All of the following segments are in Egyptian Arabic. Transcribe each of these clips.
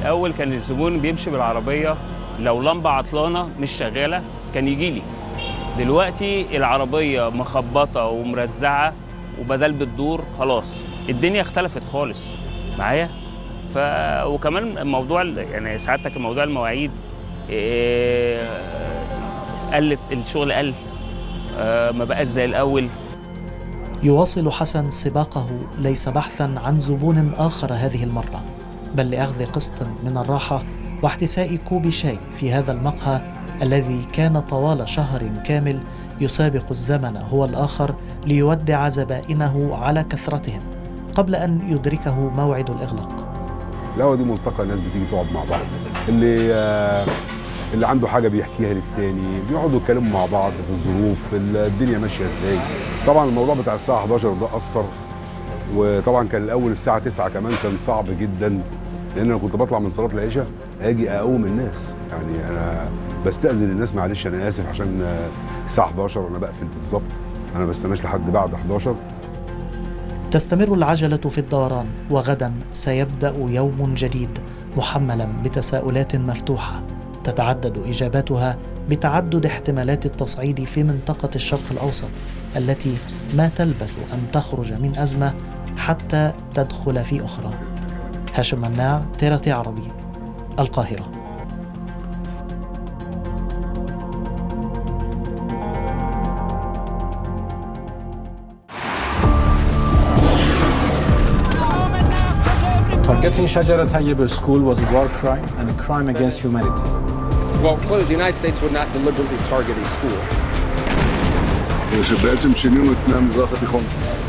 الاول كان الزبون بيمشي بالعربيه لو لمبه عطلانه مش شغاله كان يجي لي دلوقتي العربيه مخبطه ومرزعه وبدل بتدور خلاص الدنيا اختلفت خالص معايا ف وكمان موضوع ال- يعني سعادتك موضوع المواعيد إيه، قلت الشغل قل آه، ما بقاش زي الاول يواصل حسن سباقه ليس بحثا عن زبون آخر هذه المرة بل لأخذ قسط من الراحة واحتساء كوب شاي في هذا المقهى الذي كان طوال شهر كامل يسابق الزمن هو الآخر ليودع زبائنه على كثرتهم قبل أن يدركه موعد الإغلاق القهوه دي ملتقى ناس بتيجي تقعد مع بعض اللي آه، اللي عنده حاجه بيحكيها للتاني بيقعدوا يتكلموا مع بعض في الظروف الدنيا ماشيه ازاي طبعا الموضوع بتاع الساعه 11 ده اثر وطبعا كان الاول الساعه 9 كمان كان صعب جدا لان انا كنت بطلع من صلاه العشاء اجي اقوم الناس يعني انا بستاذن الناس معلش انا اسف عشان آه، الساعه 11 انا بقفل بالظبط انا ما بستناش لحد بعد 11 تستمر العجلة في الدوران وغدا سيبدأ يوم جديد محملا بتساؤلات مفتوحة تتعدد إجاباتها بتعدد احتمالات التصعيد في منطقة الشرق الأوسط التي ما تلبث أن تخرج من أزمة حتى تدخل في أخرى هاشم مناع تيرتي عربي القاهرة Targeting Shajara Tayyib school was a war crime and a crime against humanity. Well, clearly, the United States would not deliberately target a school. שבעצם שינינו את פני המזרח התיכון.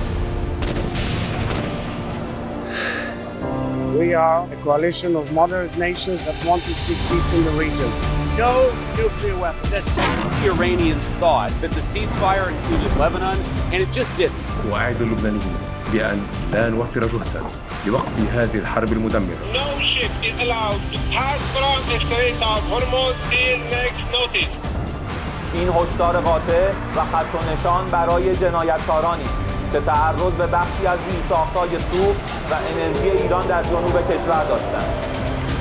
We are a coalition of moderate nations that want to see peace in the region. No nuclear weapons. That's The Iranians thought that the ceasefire included Lebanon, and it just didn't. وأعد اللبنانيين بأن لا نوفر جهدا لوقف هذه الحرب المدمرة No ship is allowed to pass from the Strait of Hormuz till next notice. این هشدار قاطع و خط و نشان برای جنایتکارانی است که تعرض به بخشی از زیرساختهای سوخت و انرژی ایران در جنوب کشور داشتند